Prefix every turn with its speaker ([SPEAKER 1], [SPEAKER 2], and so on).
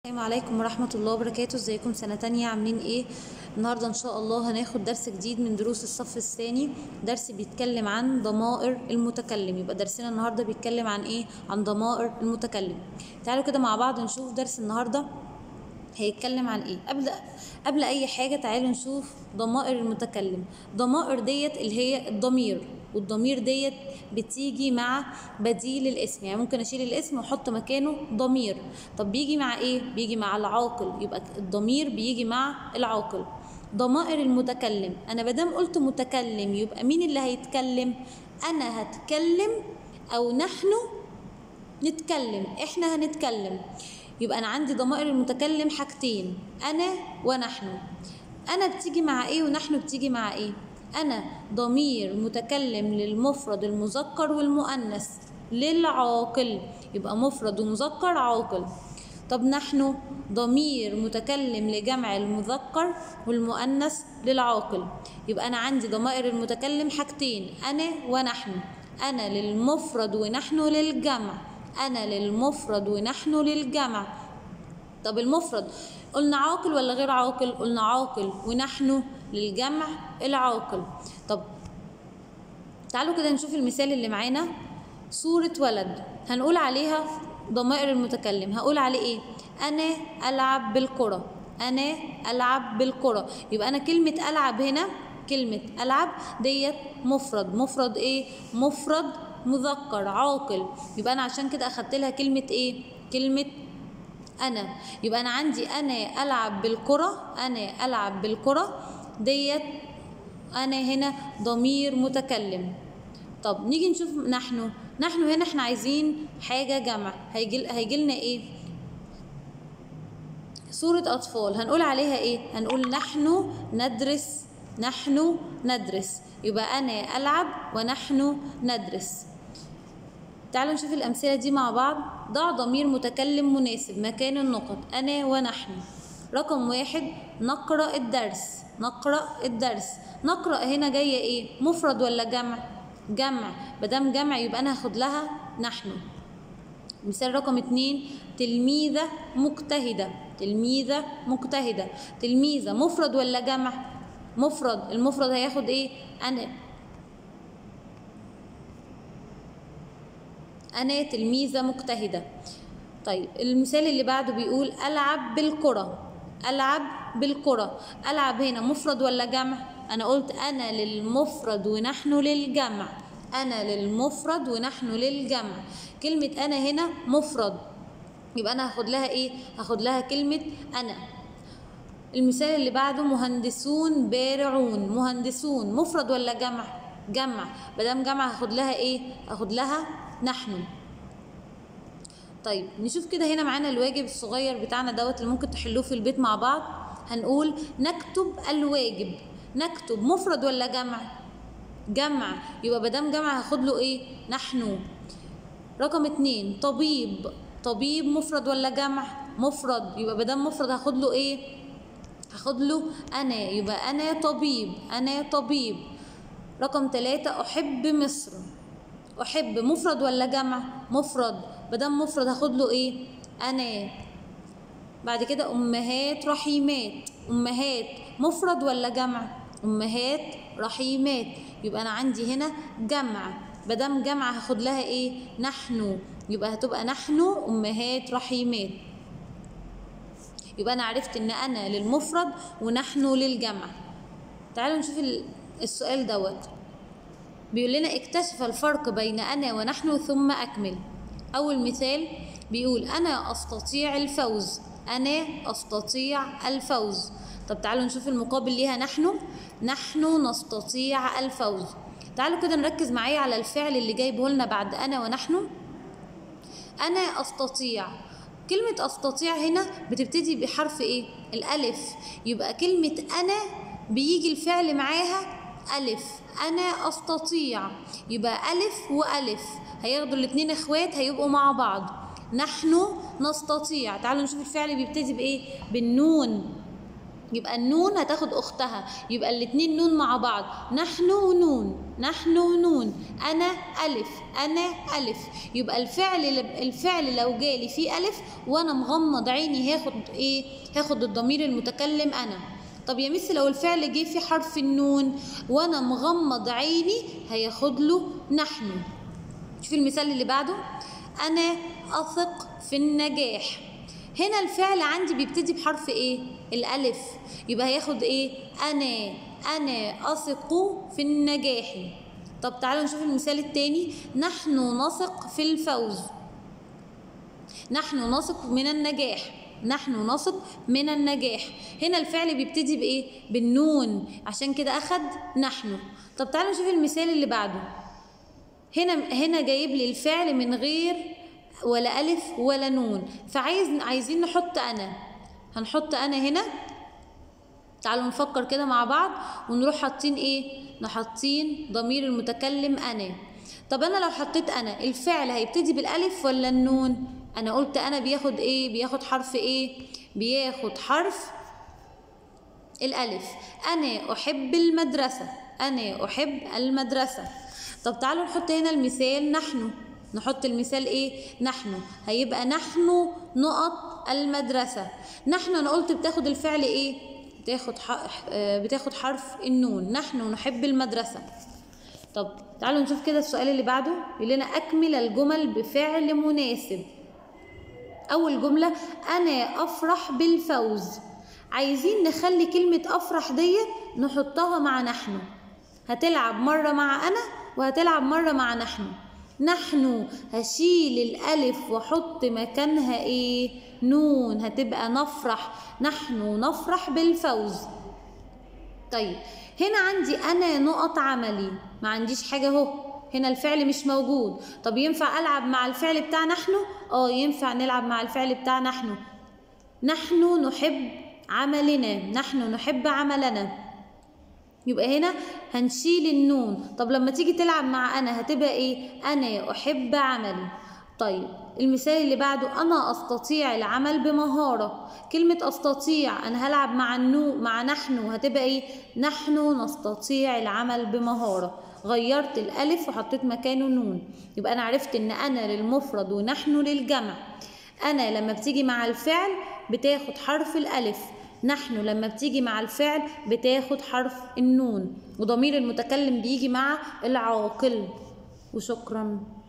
[SPEAKER 1] السلام عليكم ورحمة الله وبركاته ازيكم سنة تانية عاملين ايه النهاردة ان شاء الله هناخد درس جديد من دروس الصف الثاني درس بيتكلم عن ضمائر المتكلم يبقى درسنا النهاردة بيتكلم عن ايه عن ضمائر المتكلم تعالوا كده مع بعض نشوف درس النهاردة هيتكلم عن ايه قبل قبل اي حاجة تعالوا نشوف ضمائر المتكلم ضمائر ديت اللي هي الضمير والضمير ديت بتيجي مع بديل الاسم يعني ممكن اشيل الاسم واحط مكانه ضمير طب بيجي مع ايه بيجي مع العاقل يبقى الضمير بيجي مع العاقل ضمائر المتكلم انا مادام قلت متكلم يبقى مين اللي هيتكلم انا هتكلم او نحن نتكلم احنا هنتكلم يبقى انا عندي ضمائر المتكلم حاجتين انا ونحن انا بتيجي مع ايه ونحن بتيجي مع ايه انا ضمير متكلم للمفرد المذكر والمؤنث للعاقل يبقى مفرد ومذكر عاقل طب نحن ضمير متكلم لجمع المذكر والمؤنث للعاقل يبقى انا عندي ضمائر المتكلم حاجتين انا ونحن انا للمفرد ونحن للجمع انا للمفرد ونحن للجمع طب المفرد قلنا عاقل ولا غير عاقل قلنا عاقل ونحن للجمع العاقل طب تعالوا كده نشوف المثال اللي معانا صورة ولد هنقول عليها ضمائر المتكلم هقول عليه ايه انا العب بالكرة انا العب بالكرة يبقى انا كلمة العب هنا كلمة العب ديت مفرد مفرد ايه مفرد مذكر عاقل يبقى انا عشان كده اخدت لها كلمة ايه كلمة انا يبقى انا عندي انا العب بالكرة انا العب بالكرة ديت انا هنا ضمير متكلم طب نيجي نشوف نحن نحن هنا احنا عايزين حاجة جمع هيجي هيجي لنا ايه صورة أطفال هنقول عليها إيه؟ هنقول نحن ندرس نحن ندرس يبقى أنا ألعب ونحن ندرس تعالوا نشوف الأمثلة دي مع بعض ضع ضمير متكلم مناسب مكان النقط أنا ونحن رقم واحد نقرأ الدرس نقرأ الدرس نقرأ هنا جاية إيه مفرد ولا جمع جمع مادام جمع يبقى أنا هاخد لها نحن مثال رقم اتنين تلميذة مجتهدة تلميذة مجتهدة تلميذة مفرد ولا جمع مفرد المفرد هياخد ايه انا انا تلميذة مجتهدة طيب المثال اللي بعده بيقول العب بالكرة العب بالكرة العب هنا مفرد ولا جمع انا قلت انا للمفرد ونحن للجمع انا للمفرد ونحن للجمع كلمة انا هنا مفرد يبقى انا هاخد لها ايه هاخد لها كلمة انا المثال اللي بعده مهندسون بارعون مهندسون مفرد ولا جمع جمع مادام جمع هاخد لها ايه هاخد لها نحن طيب نشوف كده هنا معانا الواجب الصغير بتاعنا دوت اللي ممكن تحلوه في البيت مع بعض هنقول نكتب الواجب نكتب مفرد ولا جمع جمع يبقى مادام جمع هاخد له ايه نحن رقم اتنين طبيب طبيب مفرد ولا جمع مفرد يبقى مادام مفرد هاخد له ايه هاخد له انا يبقى انا طبيب انا طبيب رقم ثلاثة احب مصر احب مفرد ولا جمع مفرد مادام مفرد هاخد له ايه انا بعد كده امهات رحيمات امهات مفرد ولا جمع امهات رحيمات يبقى انا عندي هنا جمع مادام جمع هاخد لها ايه نحن يبقى هتبقى نحن امهات رحيمات يبقى انا عرفت ان انا للمفرد ونحن للجمع تعالوا نشوف السؤال دوت بيقول لنا اكتشف الفرق بين انا ونحن ثم اكمل اول مثال بيقول انا استطيع الفوز انا استطيع الفوز طب تعالوا نشوف المقابل ليها نحن نحن نستطيع الفوز تعالوا كده نركز معايا على الفعل اللي جايبه لنا بعد انا ونحن انا استطيع كلمة استطيع هنا بتبتدي بحرف ايه الالف يبقى كلمة انا بيجي الفعل معاها الف انا استطيع يبقى الف والف هياخدوا الاتنين اخوات هيبقوا مع بعض نحن نستطيع تعالوا نشوف الفعل بيبتدي بايه بالنون يبقى النون هتاخد اختها يبقى الاتنين نون مع بعض نحن ونون نحن ونون انا الف انا الف يبقى الفعل الفعل لو جالي فيه الف وانا مغمض عيني هاخد ايه هاخد الضمير المتكلم انا طب يا مس لو الفعل جه في حرف النون وانا مغمض عيني هياخد له نحن شوف المثال اللي بعده انا اثق في النجاح هنا الفعل عندي بيبتدي بحرف ايه الالف يبقى هياخد ايه انا انا اثق في النجاح طب تعالوا نشوف المثال التاني نحن نثق في الفوز نحن نثق من النجاح نحن نثق من النجاح هنا الفعل بيبتدي بايه بالنون عشان كده اخد نحن طب تعالوا نشوف المثال اللي بعده هنا هنا جايب لي الفعل من غير ولا ألف ولا نون فعايز عايزين نحط أنا هنحط أنا هنا تعالوا نفكر كده مع بعض ونروح حاطين إيه نحطين ضمير المتكلم أنا طب أنا لو حطيت أنا الفعل هيبتدي بالألف ولا النون أنا قلت أنا بياخد إيه بياخد حرف إيه بياخد حرف الألف أنا أحب المدرسة أنا أحب المدرسة طب تعالوا نحط هنا المثال نحن نحط المثال ايه نحن هيبقى نحن نقط المدرسة نحن انا قلت بتاخد الفعل ايه بتاخد بتاخد حرف النون نحن نحب المدرسة طب تعالوا نشوف كده السؤال اللي بعده يقول لنا اكمل الجمل بفعل مناسب اول جملة انا افرح بالفوز عايزين نخلي كلمة افرح ديت نحطها مع نحن هتلعب مرة مع انا وهتلعب مرة مع نحن نحن هشيل الألف وأحط مكانها إيه؟ نون هتبقى نفرح نحن نفرح بالفوز طيب هنا عندي أنا نقط عملي ما عنديش حاجة أهو هنا الفعل مش موجود طب ينفع ألعب مع الفعل بتاع نحن؟ آه ينفع نلعب مع الفعل بتاع نحن نحن نحب عملنا نحن نحب عملنا يبقى هنا هنشيل النون طب لما تيجي تلعب مع انا هتبقى ايه انا احب عملي طيب المثال اللي بعده انا استطيع العمل بمهاره كلمه استطيع انا هلعب مع النو مع نحن هتبقى ايه نحن نستطيع العمل بمهاره غيرت الالف وحطيت مكانه نون يبقى انا عرفت ان انا للمفرد ونحن للجمع انا لما بتيجي مع الفعل بتاخد حرف الالف نحن لما بتيجي مع الفعل بتاخد حرف النون وضمير المتكلم بيجي مع العاقل وشكرا